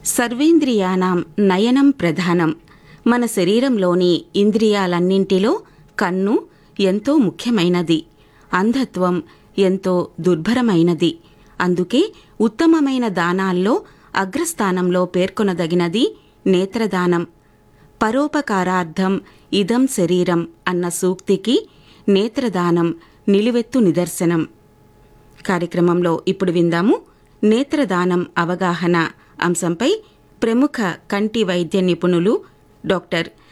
సర్వేంద్రియానాం నయనం ప్రధానం మన శరీరంలోని ఇంద్రియాలన్నింటిలో కన్ను ఎంతో ముఖ్యమైనది అంధత్వం ఎంతో దుర్భరమైనది అందుకే ఉత్తమమైన దానాల్లో అగ్రస్థానంలో పేర్కొనదగినది నేత్రదానం పరోపకారార్థం ఇదం శరీరం అన్న సూక్తికి నేత్రదానం నిలువెత్తు నిదర్శనం కార్యక్రమంలో ఇప్పుడు విందాము నేత్రదానం అవగాహన అంశంపై ప్రముఖ కంటి వైద్య నిపుణులు డాక్టర్